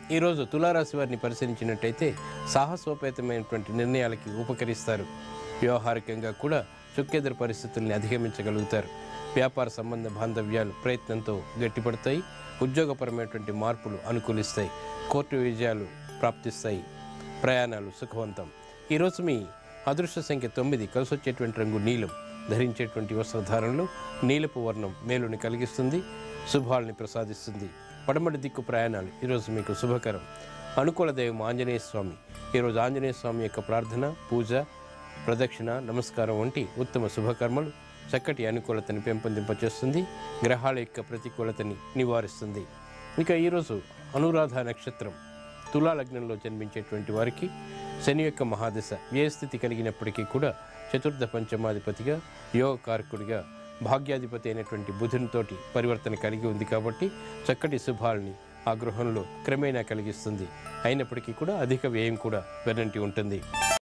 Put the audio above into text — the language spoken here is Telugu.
ఈరోజు తులారాశి వారిని పరిశీలించినట్టయితే సాహసోపేతమైనటువంటి నిర్ణయాలకి ఉపకరిస్తారు వ్యవహారికంగా కూడా చుక్కెదురు పరిస్థితుల్ని అధిగమించగలుగుతారు వ్యాపార సంబంధ బాంధవ్యాలు ప్రయత్నంతో గట్టిపడతాయి ఉద్యోగపరమైనటువంటి మార్పులు అనుకూలిస్తాయి కోర్టు విజయాలు ప్రాప్తిస్తాయి ప్రయాణాలు సుఖవంతం ఈరోజు మీ అదృష్ట సంఖ్య తొమ్మిది కలిసి వచ్చేటువంటి రంగు నీలం ధరించేటువంటి వస్త్రధారణలో నీలపు వర్ణం మేలుని కలిగిస్తుంది శుభాల్ని ప్రసాదిస్తుంది పడమటి దిక్కు ప్రయాణాలు ఈరోజు మీకు శుభకరం అనుకూల దైవం ఆంజనేయ స్వామి ఈరోజు ఆంజనేయ స్వామి యొక్క ప్రార్థన పూజ ప్రదక్షిణ నమస్కారం వంటి ఉత్తమ శుభకర్మలు చక్కటి అనుకూలతని పెంపొందింపచేస్తుంది గ్రహాల యొక్క ప్రతికూలతని నివారిస్తుంది ఇక ఈరోజు అనురాధ నక్షత్రం తులా లగ్నంలో జన్మించేటువంటి వారికి శని యొక్క మహాదశ వ్యయస్థితి కలిగినప్పటికీ కూడా చతుర్థ పంచమాధిపతిగా యోగకారకుడిగా భాగ్యాధిపతి అయినటువంటి బుధునితోటి పరివర్తన కలిగి ఉంది కాబట్టి చక్కటి శుభాల్ని ఆ గృహంలో క్రమేణా కలిగిస్తుంది అయినప్పటికీ కూడా అధిక వ్యయం కూడా వెనంటి ఉంటుంది